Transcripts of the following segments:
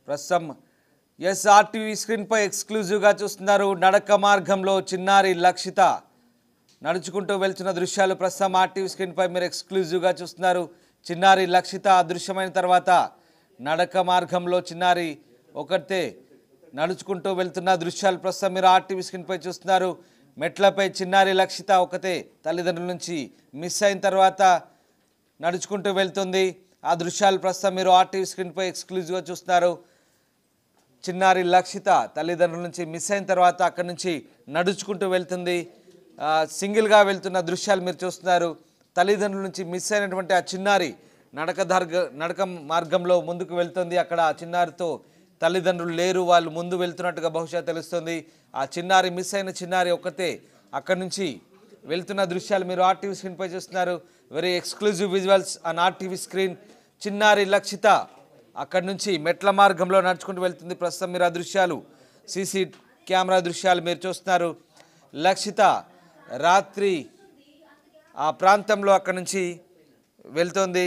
ప్రస్తుతం ఎస్ఆర్టీవీ స్క్రీన్పై ఎక్స్క్లూజివ్గా చూస్తున్నారు నడక మార్గంలో చిన్నారి లక్షిత నడుచుకుంటూ వెళ్తున్న దృశ్యాలు ప్రస్తుతం ఆర్టీవీ స్క్రీన్పై మీరు ఎక్స్క్లూజివ్గా చూస్తున్నారు చిన్నారి లక్షిత అదృశ్యమైన తర్వాత నడక మార్గంలో చిన్నారి ఒకటే నడుచుకుంటూ వెళ్తున్న దృశ్యాలు ప్రస్తుతం మీరు ఆర్టీవీ స్క్రీన్పై చూస్తున్నారు మెట్లపై చిన్నారి లక్షిత ఒకతే తల్లిదండ్రుల నుంచి మిస్ అయిన తర్వాత నడుచుకుంటూ వెళ్తుంది ఆ దృశ్యాలు ప్రస్తుతం మీరు ఆర్టీవీ స్క్రీన్పై ఎక్స్క్లూజివ్గా చూస్తున్నారు చిన్నారి లక్షిత తల్లిదండ్రుల నుంచి మిస్ అయిన తర్వాత అక్కడి నుంచి నడుచుకుంటూ వెళ్తుంది ఆ, సింగిల్గా వెళ్తున్న దృశ్యాలు మీరు చూస్తున్నారు తల్లిదండ్రుల నుంచి మిస్ అయినటువంటి ఆ చిన్నారి నడక దార్గ నడక మార్గంలో ముందుకు వెళ్తుంది అక్కడ ఆ చిన్నారితో తల్లిదండ్రులు లేరు వాళ్ళు ముందు వెళ్తున్నట్టుగా బహుశా తెలుస్తుంది ఆ చిన్నారి మిస్ అయిన చిన్నారి ఒక్కతే అక్కడి నుంచి వెళ్తున్న దృశ్యాలు మీరు ఆర్టీవీ స్క్రీన్పై చూస్తున్నారు very exclusive visuals on RTV screen చిన్నారి లక్షిత అక్కడి నుంచి మెట్ల మార్గంలో నడుచుకుంటూ వెళ్తుంది ప్రస్తుతం మీరు ఆ దృశ్యాలు సీసీ కెమెరా దృశ్యాలు మీరు చూస్తున్నారు లక్షిత రాత్రి ఆ ప్రాంతంలో అక్కడి నుంచి వెళ్తోంది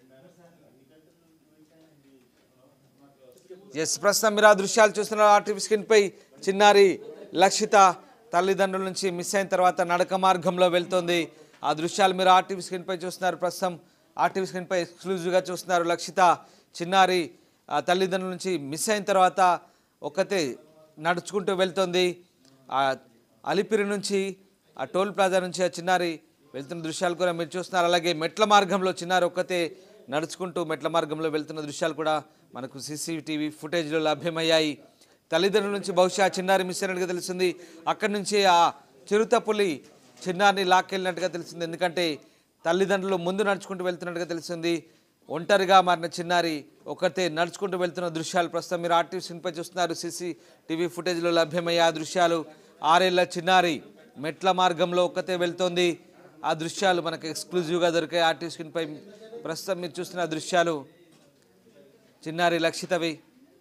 ఎస్ ప్రస్తుతం మీరు ఆ దృశ్యాలు చూస్తున్నారు ఆర్టీవీ స్క్రీన్పై చిన్నారి లక్షిత తల్లిదండ్రుల నుంచి మిస్ అయిన తర్వాత నడక మార్గంలో వెళ్తోంది ఆ దృశ్యాలు మీరు ఆర్టీవీ స్క్రీన్పై చూస్తున్నారు ప్రస్తుతం ఆర్టీవీ స్క్రీన్పై ఎక్స్క్లూజివ్గా చూస్తున్నారు లక్షిత చిన్నారి ఆ తల్లిదండ్రుల నుంచి మిస్ అయిన తర్వాత ఒక్కతే నడుచుకుంటూ వెళ్తోంది ఆ అలిపిరి నుంచి ఆ టోల్ ప్లాజా నుంచి ఆ చిన్నారి వెళ్తున్న దృశ్యాలు కూడా మీరు చూస్తున్నారు అలాగే మెట్ల మార్గంలో చిన్నారి ఒక్కతే నడుచుకుంటూ మెట్ల మార్గంలో వెళ్తున్న దృశ్యాలు కూడా మనకు సీసీటీవీ ఫుటేజ్లో లభ్యమయ్యాయి తల్లిదండ్రుల నుంచి బహుశా ఆ చిన్నారి మిస్ అయినట్టుగా తెలిసింది అక్కడి నుంచి ఆ చిరుతపులి చిన్నారిని లాక్కెళ్ళినట్టుగా తెలిసింది ఎందుకంటే తల్లిదండ్రులు ముందు నడుచుకుంటూ వెళ్తున్నట్టుగా తెలిసింది ఒంటరిగా మారిన చిన్నారి ఒకతే నడుచుకుంటూ వెళ్తున్న దృశ్యాలు ప్రస్తుతం మీరు ఆర్టీవీ స్క్రీన్పై చూస్తున్నారు సీసీ టీవీ ఫుటేజ్లో లభ్యమయ్యే ఆ దృశ్యాలు ఆరేళ్ల చిన్నారి మెట్ల మార్గంలో ఒక్కతే వెళ్తోంది ఆ దృశ్యాలు మనకు ఎక్స్క్లూజివ్గా దొరికాయి ఆర్టీవీ స్క్రీన్పై ప్రస్తుతం మీరు చూస్తున్న ఆ దృశ్యాలు చిన్నారి లక్షితవి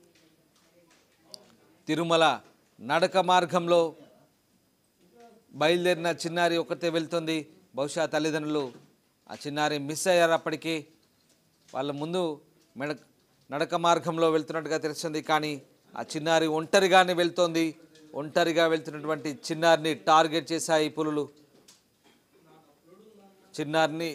తిరుమల నడక మార్గంలో బయలుదేరిన చిన్నారి ఒక్కతే వెళ్తుంది బహుశా తల్లిదండ్రులు ఆ చిన్నారి మిస్ అయ్యారు అప్పటికి వాళ్ళ ముందు మెడ నడక మార్గంలో వెళ్తున్నట్టుగా తెలుస్తుంది కానీ ఆ చిన్నారి ఒంటరిగానే వెళ్తోంది ఒంటరిగా వెళ్తున్నటువంటి చిన్నారిని టార్గెట్ చేశాయి ఈ పులులు చిన్నారిని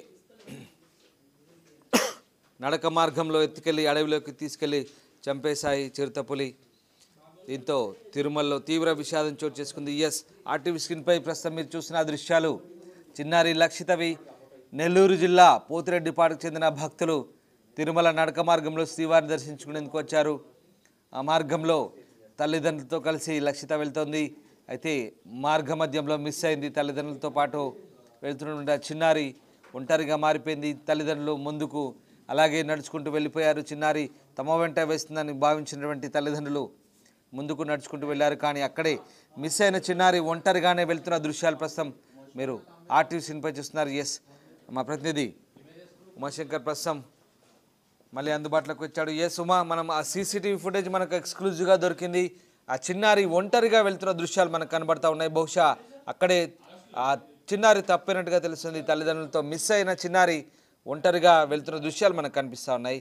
నడక మార్గంలో ఎత్తుకెళ్ళి అడవిలోకి తీసుకెళ్లి చంపేశాయి చిరుతపులి దీంతో తిరుమలలో తీవ్ర విషాదం చోటు చేసుకుంది ఎస్ ఆర్టీవీ స్క్రీన్పై ప్రస్తుతం మీరు చూసిన ఆ దృశ్యాలు చిన్నారి లక్షితవి నెల్లూరు జిల్లా పోతిరెడ్డిపాడుకు చెందిన భక్తులు తిరుమల నడక మార్గంలో శ్రీవారిని దర్శించుకునేందుకు వచ్చారు ఆ మార్గంలో తల్లిదండ్రులతో కలిసి లక్షిత వెళ్తోంది అయితే మార్గ మధ్యంలో మిస్ అయింది తల్లిదండ్రులతో పాటు వెళ్తున్నటువంటి ఆ చిన్నారి ఒంటరిగా మారిపోయింది తల్లిదండ్రులు ముందుకు అలాగే నడుచుకుంటూ వెళ్ళిపోయారు చిన్నారి తమ వెంట వేస్తుందని భావించినటువంటి తల్లిదండ్రులు ముందుకు నడుచుకుంటూ వెళ్ళారు కానీ అక్కడే మిస్ అయిన చిన్నారి ఒంటరిగానే వెళ్తున్న దృశ్యాలు ప్రస్తుతం మీరు ఆర్టీవీ సినిపై చూస్తున్నారు ఎస్ మా ప్రతినిధి ఉమాశంకర్ ప్రస్తుతం మళ్ళీ అందుబాటులోకి వచ్చాడు ఎస్ ఉమా మనం ఆ సీసీటీవీ ఫుటేజ్ మనకు ఎక్స్క్లూజివ్గా దొరికింది ఆ చిన్నారి ఒంటరిగా వెళ్తున్న దృశ్యాలు మనకు కనబడతా ఉన్నాయి బహుశా అక్కడే ఆ చిన్నారి తప్పినట్టుగా తెలుస్తుంది తల్లిదండ్రులతో మిస్ అయిన చిన్నారి ఒంటరిగా వెళ్తున్న దృశ్యాలు మనకు కనిపిస్తూ ఉన్నాయి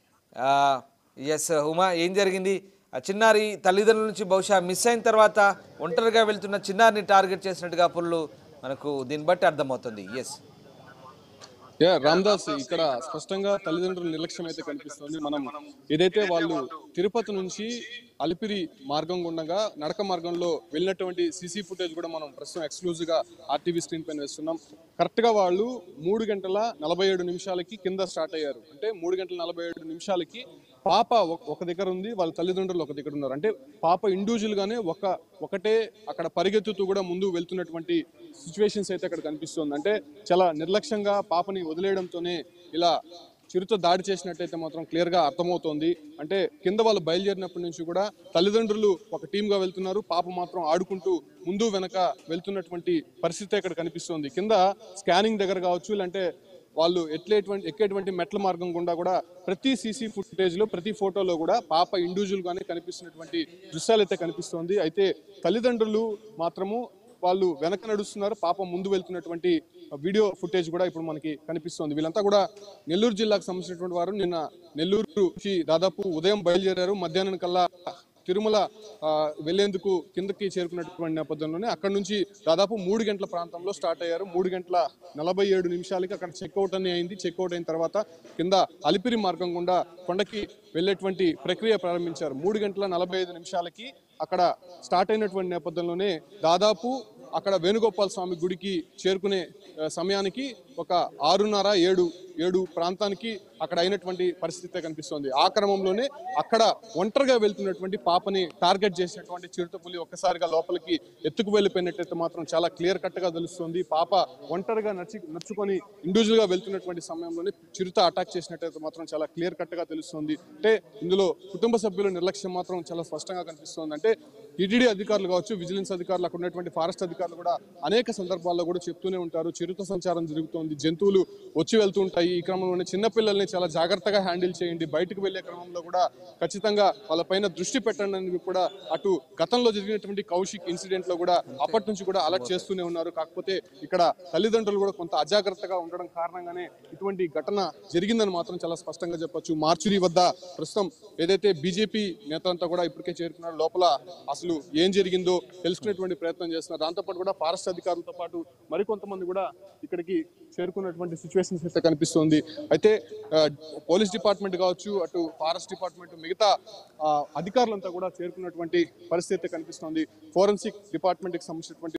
ఎస్ ఉమా ఏం జరిగింది ఆ చిన్నారి తల్లిదండ్రుల నుంచి బహుశా మిస్ అయిన తర్వాత ఒంటరిగా వెళ్తున్న చిన్నారిని టార్గెట్ చేసినట్టుగా పుల్లు మనకు దీన్ని బట్టి అర్థమవుతుంది ఎస్ యా రామ్దాస్ ఇక్కడ స్పష్టంగా తల్లిదండ్రుల నిర్లక్ష్యం అయితే కనిపిస్తుంది మనం ఏదైతే వాళ్ళు తిరుపతి నుంచి అలిపిరి మార్గం గుండగా నడక మార్గంలో వెళ్ళినటువంటి సీసీ ఫుటేజ్ కూడా మనం ప్రస్తుతం ఎక్స్క్లూజివ్ గా ఆర్టీవీ స్క్రీన్ పైన వేస్తున్నాం కరెక్ట్ గా వాళ్ళు మూడు గంటల నలభై ఏడు నిమిషాలకి కింద స్టార్ట్ అయ్యారు అంటే మూడు గంటల నలభై ఏడు నిమిషాలకి పాప ఒక- ఒక దగ్గర ఉంది వాళ్ళ తల్లిదండ్రులు ఒక దగ్గర ఉన్నారు అంటే పాప ఇండివిజువల్ గానే ఒక ఒకటే అక్కడ పరిగెత్తుతూ కూడా ముందు వెళ్తున్నటువంటి సిచ్యువేషన్స్ అయితే అక్కడ కనిపిస్తుంది అంటే చాలా నిర్లక్ష్యంగా పాపని వదిలేయడంతోనే ఇలా చిరుత దాడి చేసినట్టయితే మాత్రం క్లియర్ గా అర్థమవుతోంది అంటే కింద వాళ్ళు బయలుదేరినప్పటి నుంచి కూడా తల్లిదండ్రులు ఒక టీమ్ గా వెళ్తున్నారు పాప మాత్రం ఆడుకుంటూ ముందు వెనక వెళ్తున్నటువంటి పరిస్థితి ఇక్కడ కనిపిస్తోంది కింద స్కానింగ్ దగ్గర కావచ్చు లేదంటే వాళ్ళు ఎట్లేటువంటి ఎక్కేటువంటి మెట్ల మార్గం గుండా కూడా ప్రతి సీసీ ఫుటేజ్ లో ప్రతి ఫోటోలో కూడా పాప ఇండివిజువల్ గానే కనిపిస్తున్నటువంటి దృశ్యాలు అయితే కనిపిస్తోంది అయితే తల్లిదండ్రులు మాత్రము వాళ్ళు వెనక నడుస్తున్నారు పాప ముందు వెళ్తున్నటువంటి వీడియో ఫుటేజ్ కూడా ఇప్పుడు మనకి కనిపిస్తోంది వీళ్ళంతా కూడా నెల్లూరు జిల్లాకు సంబంధించినటువంటి వారు నిన్న నెల్లూరుకి దాదాపు ఉదయం బయలుదేరారు మధ్యాహ్నం కల్లా తిరుమల ఆ, వెళ్లేందుకు కిందకి చేరుకున్నటువంటి నేపథ్యంలోనే అక్కడ నుంచి దాదాపు మూడు గంటల ప్రాంతంలో స్టార్ట్ అయ్యారు మూడు గంటల నలభై ఏడు నిమిషాలకి అక్కడ చెక్అవుట్ అని అయింది చెక్అవుట్ అయిన తర్వాత కింద అలిపిరి మార్గం గుండా కొండకి వెళ్ళేటువంటి ప్రక్రియ ప్రారంభించారు మూడు గంటల నలభై ఐదు నిమిషాలకి అక్కడ స్టార్ట్ అయినటువంటి నేపథ్యంలోనే దాదాపు అక్కడ వేణుగోపాల స్వామి గుడికి చేరుకునే ఆ, సమయానికి ఒక ఆరున్నర ఏడు ఏడు ప్రాంతానికి అక్కడ అయినటువంటి పరిస్థితి కనిపిస్తోంది ఆ క్రమంలోనే అక్కడ ఒంటరిగా వెళ్తున్నటువంటి పాపని టార్గెట్ చేసినటువంటి చిరుతపులి ఒక్కసారిగా లోపలికి ఎత్తుకు వెళ్ళిపోయినట్టయితే మాత్రం చాలా క్లియర్ కట్ గా తెలుస్తుంది పాప ఒంటరిగా నచ్చి నచ్చుకొని ఇండివిజువల్ గా వెళ్తున్నటువంటి సమయంలోనే చిరుత అటాక్ చేసినట్టయితే మాత్రం చాలా క్లియర్ కట్ గా తెలుస్తుంది అంటే ఇందులో కుటుంబ సభ్యుల నిర్లక్ష్యం మాత్రం చాలా స్పష్టంగా కనిపిస్తుంది అంటే టీటీడీ అధికారులు కావచ్చు విజిలెన్స్ అధికారులు అక్కడ ఉన్నటువంటి ఫారెస్ట్ అధికారులు కూడా అనేక సందర్భాల్లో కూడా చెప్తూనే ఉంటారు చిరుత సంచారం జరుగుతోంది జంతువులు వచ్చి వెళ్తూ ఉంటాయి ఈ క్రమంలోనే చిన్నపిల్లల్ని చాలా జాగ్రత్తగా హ్యాండిల్ చేయండి బయటకు వెళ్లే క్రమంలో కూడా ఖచ్చితంగా వాళ్ళపైన దృష్టి పెట్టండి అని కూడా అటు గతంలో జరిగినటువంటి కౌశిక్ ఇన్సిడెంట్ లో కూడా అప్పటి నుంచి కూడా అలర్ట్ చేస్తూనే ఉన్నారు కాకపోతే ఇక్కడ తల్లిదండ్రులు కూడా కొంత అజాగ్రత్తగా ఉండడం కారణంగానే ఇటువంటి ఘటన జరిగిందని మాత్రం చాలా స్పష్టంగా చెప్పొచ్చు మార్చురి వద్ద ప్రస్తుతం ఏదైతే బీజేపీ నేతలంతా కూడా ఇప్పటికే చేరుకున్నారు లోపల అసలు ఏం జరిగిందో తెలుసుకునేటువంటి ప్రయత్నం చేస్తున్నారు దాంతోపాటు కూడా ఫారెస్ట్ అధికారులతో పాటు మరికొంతమంది కూడా ఇక్కడికి చేరుకున్నటువంటి సిచ్యువేషన్స్ అయితే కనిపిస్తుంది అయితే ఆ, పోలీస్ డిపార్ట్మెంట్ కావచ్చు అటు ఫారెస్ట్ డిపార్ట్మెంట్ మిగతా ఆ, అధికారులంతా కూడా చేరుకున్నటువంటి పరిస్థితి అయితే కనిపిస్తోంది ఫోరెన్సిక్ డిపార్ట్మెంట్కి సంబంధించినటువంటి